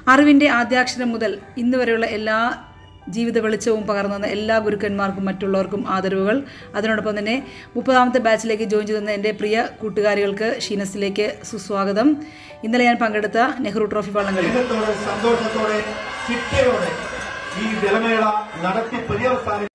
അറിവിൻ്റെ ആദ്യാക്ഷരം മുതൽ ഇന്ന് വരെയുള്ള എല്ലാ ജീവിത വെളിച്ചവും പകർന്നു തന്ന എല്ലാ ഗുരുക്കന്മാർക്കും മറ്റുള്ളവർക്കും ആദരവുകൾ അതിനോടൊപ്പം തന്നെ മുപ്പതാമത്തെ ബാച്ചിലേക്ക് ജോയിൻ ചെയ്തുന്ന എൻ്റെ പ്രിയ കൂട്ടുകാരികൾക്ക് ഷീനസിലേക്ക് സുസ്വാഗതം ഇന്നലെ ഞാൻ പങ്കെടുത്ത നെഹ്റു ട്രോഫി വള്ളംകളി സ്നേഹത്തോടെ സന്തോഷത്തോടെ ചിട്ടയോടെ ഈ ജലമേള നടത്തി പര്യവസാനം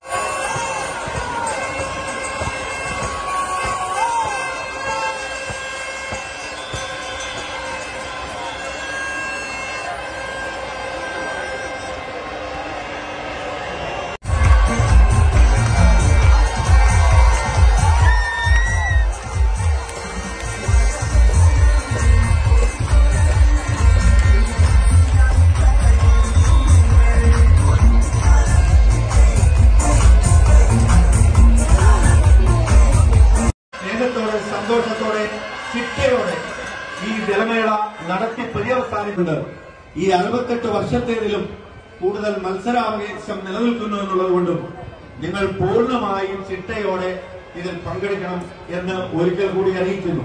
സ്നേഹത്തോടെ സന്തോഷത്തോടെ ചിട്ടയോടെ ഈ ജലമേള നടത്തി പര്യവസാനിക്കുന്നത് ഈ അറുപത്തെട്ട് വർഷത്തേതിലും കൂടുതൽ മത്സരാവകാശം നിലനിൽക്കുന്നു എന്നുള്ളത് കൊണ്ടും നിങ്ങൾ പൂർണ്ണമായും ചിട്ടയോടെ ഇതിൽ പങ്കെടുക്കണം എന്ന് ഒരിക്കൽ കൂടി അറിയിക്കുന്നു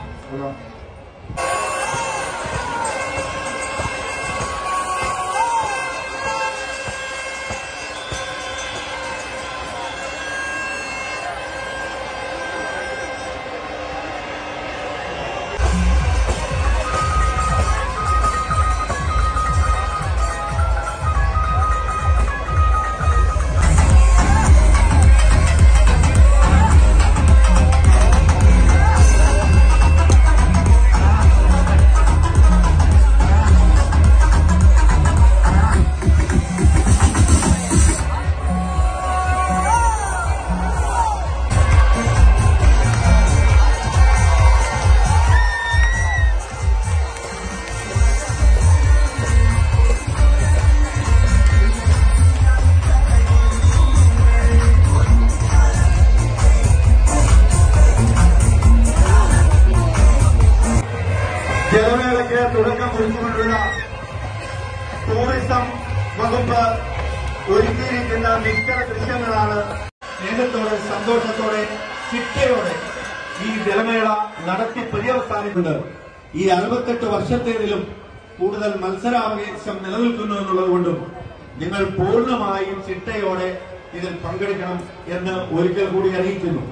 ജലമേളയ്ക്ക് തുടക്കം കുറിച്ചുകൊണ്ടുള്ള ടൂറിസം വകുപ്പ് ഒരുക്കിയിരിക്കുന്ന മിക്ക ദൃശ്യങ്ങളാണ് സ്നേഹത്തോടെ സന്തോഷത്തോടെ ചിട്ടയോടെ ഈ ജലമേള നടത്തി പര്യവസാനിക്കുന്നത് ഈ അറുപത്തെട്ട് വർഷത്തേതിലും കൂടുതൽ മത്സരാവകാശം നിലനിൽക്കുന്നു എന്നുള്ളത് കൊണ്ടും നിങ്ങൾ പൂർണ്ണമായും ചിട്ടയോടെ ഇതിൽ പങ്കെടുക്കണം എന്ന് ഒരിക്കൽ കൂടി അറിയിക്കുന്നു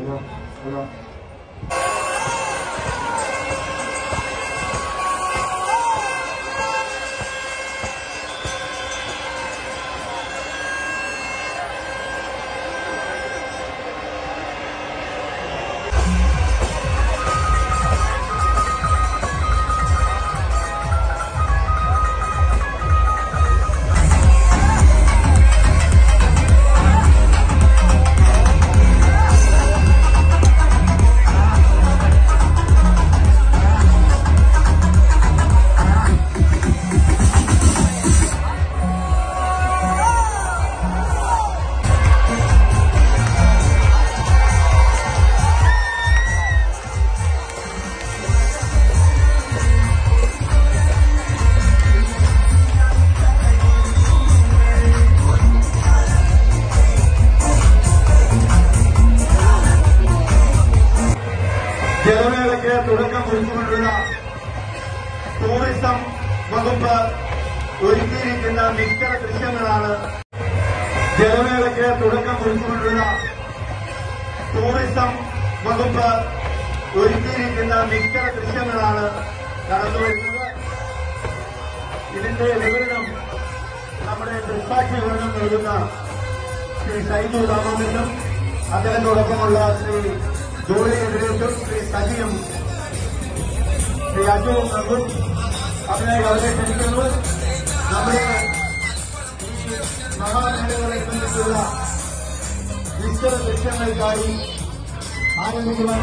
ജലമേളയ്ക്ക് തുടക്കം കുറിച്ചുകൊണ്ടുള്ള ടൂറിസം വകുപ്പ് ഒരുക്കിയിരിക്കുന്ന മിക്ക ദൃശ്യങ്ങളാണ് ജലമേളയ്ക്ക് തുടക്കം കുറിച്ചുകൊണ്ടുള്ള ടൂറിസം വകുപ്പ് ഒരുക്കിയിരിക്കുന്ന മിക്ക ദൃശ്യങ്ങളാണ് കടന്നുവരുന്നത് ഇതിന്റെ വിവരണം നമ്മുടെ ദൃക്സാക്ഷി വിവരണം നൽകുന്ന ശ്രീ സൈജു ദാമോദരനും അദ്ദേഹത്തോടൊപ്പമുള്ള ശ്രീ ജോളി എതിരേറ്റും ശ്രീ സജിയും ശ്രീ അജുവും നൽകും അതിനായി അവരെ ക്ഷണിക്കുന്നു നമ്മുടെ ഈ മഹാനഗരങ്ങളെ സംബന്ധിച്ചുള്ള നിശ്ചിത ദൃശ്യങ്ങൾക്കായി ആരംഭിക്കുവാൻ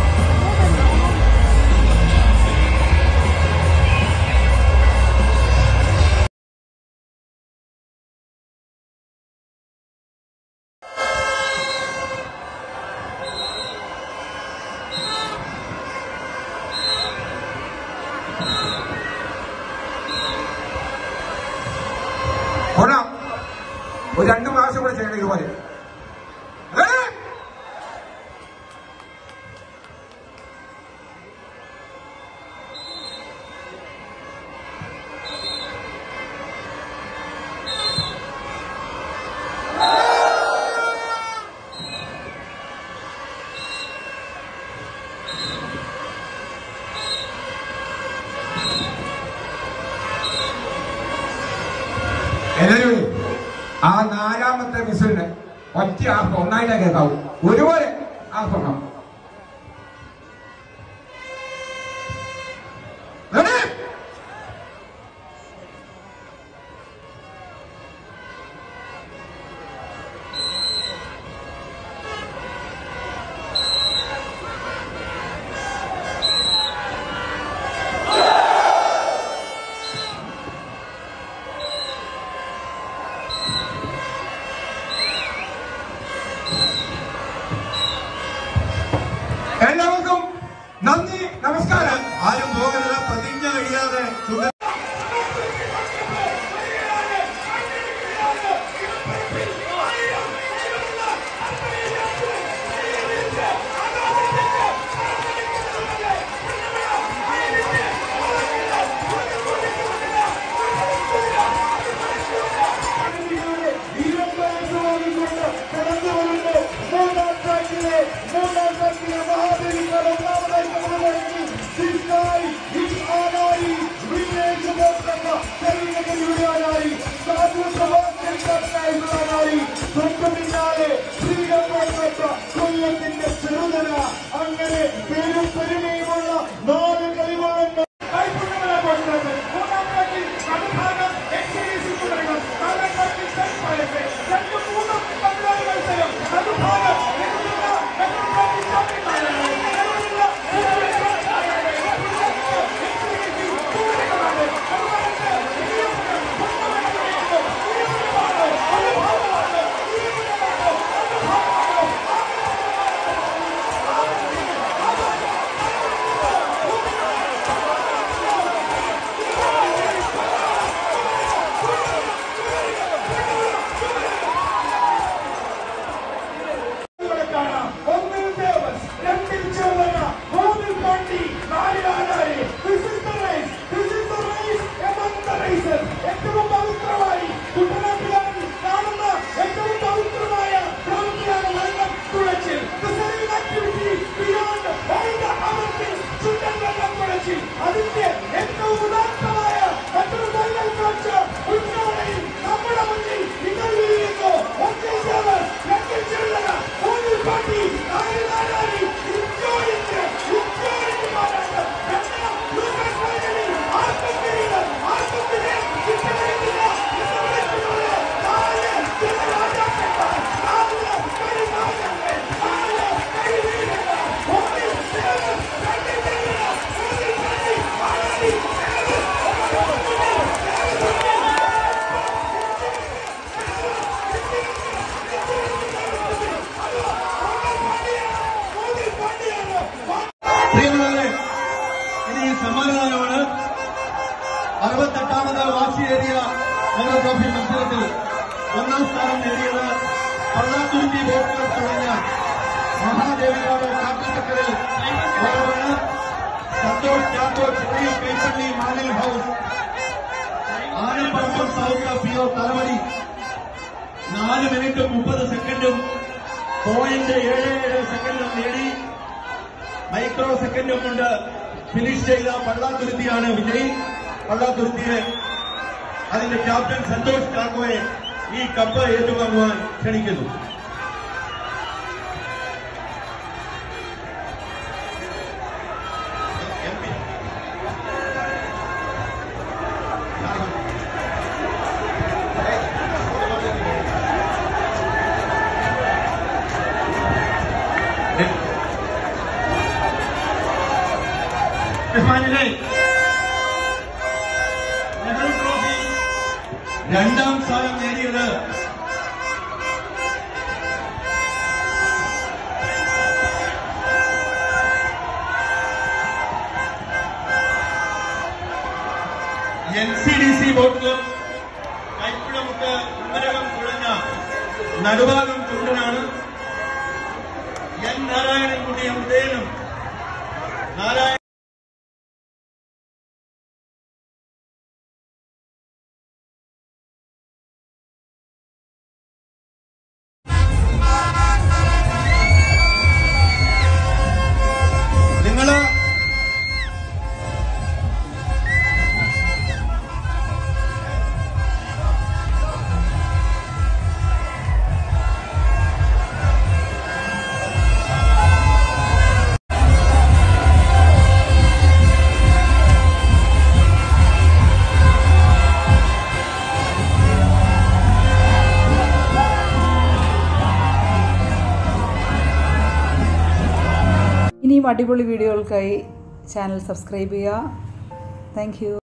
കൊള്ളാം ഒരു രണ്ട് പ്രാവശ്യം കൂടെ ചെയ്യണം ഇതുപോലെ Ready? ആ നാലാമത്തെ വിസിലിന് ഒറ്റ ആർക്കും ഒന്നായിട്ടേ കേൾക്കാവൂ ഒരുപോലെ ആർക്കണം Ready? എല്ലാവർക്കും നന്ദി നമസ്കാരം ആരും പോകരുത് പ്രതിജ്ഞ കഴിയാതെ തുടർ കൊല്ലത്തിന്റെ ചെറുതല അങ്ങനെ പേരും പെരുമയുമുള്ള നാല് കളികളുണ്ട് ഒന്നിൽ ദേവസ് രണ്ടിൽ ചെറുതല മൂന്നിൽ പാണ്ടി നാലിൽ Anari This is the race. This is the race among the races. ഏറ്റവും പവിത്രമായി കുട്ടനാട്ടിലാണ് കാണുന്ന ഏറ്റവും പവിത്രമായ പ്രവൃത്തിയാണ് വെള്ളം തുഴച്ചിൽ The serene activity beyond all the other things. ചുണ്ടൻ വെള്ളം തുഴച്ചിൽ അതിന്റെ ഏറ്റവും ഉദാത്തമായ മറ്റൊരു വെള്ളം കാഴ്ച ഉന്നോടയിൽ നമ്മുടെ മുന്നിൽ നിങ്ങൾ വീഴുന്നു ഒന്നിൽ ദേവസ് രണ്ടിൽ ചെറുതല മൂന്നിൽ പാണ്ടി നാലിൽ ആനാരി ഇഞ്ചോടിച്ച് ഇഞ്ചോടിച്ച് മാറാണ് രണ്ടാം ലൂക്കസ് ഫൈനലിൽ ആർക്കും കിരീടം ആർക്കും വിജയം കിട്ടുന്നില്ല എന്ന് വിളിക്കുന്നത് നാല് രാജാക്കന്മാർ നാല് കരിനായകന്മാർ നാല് കരിവീരന്മാർ ഒന്നിൽ ദേവസ് രണ്ടിൽ ചെറുതല മൂന്നിൽ പാണ്ടി ആനാരി പ്രിയമുള്ളവരെ ഇനി സമ്മാനദാനമാണ് അറുപത്തെട്ടാമത് വാശിയേറിയ നെഹ്റു ട്രോഫി മത്സരത്തിൽ ഒന്നാം സ്ഥാനം നേടിയത് പള്ളാത്തുരുത്തി ബോട്ട് ക്ലബ് തുടങ്ങിയ മഹാദേവികാട് കാട്ടുചക്കറിൽ ഓരോണ് സന്തോഷ് ചാക്കോ ചെറിയ Kaippally Malil house Anaparambu south P O Thalavady നാല് മിനിറ്റും മുപ്പത് സെക്കൻഡും പോയിന്റ് ഏഴ് ഏഴ് സെക്കൻഡും നേടി മൈക്രോ സെക്കൻഡും കൊണ്ട് ഫിനിഷ് ചെയ്ത പള്ളാത്തുരുത്തിയാണ് വിജയി പള്ളാത്തുരുത്തിയെ അതിന്റെ ക്യാപ്റ്റൻ സന്തോഷ് ചാക്കോയെ ഈ കപ്പ് ഏറ്റുവാങ്ങുവാൻ ക്ഷണിക്കുന്നു ബഹുമാനികളെ, നെഹ്റു ട്രോഫി രണ്ടാം സ്ഥാനം നേടിയത് N C D C boat club Kaippuzhamuttu Kumarakom തുഴഞ്ഞ നടുഭാഗം കുണ്ടനാണ് എൻ നാരായണൻകുട്ടി ഉദയനും നാരായണ നിങ്ങള് ഇനിയും അടിപൊളി വീഡിയോകൾക്കായി ചാനൽ സബ്സ്ക്രൈബ് ചെയ്യുക താങ്ക്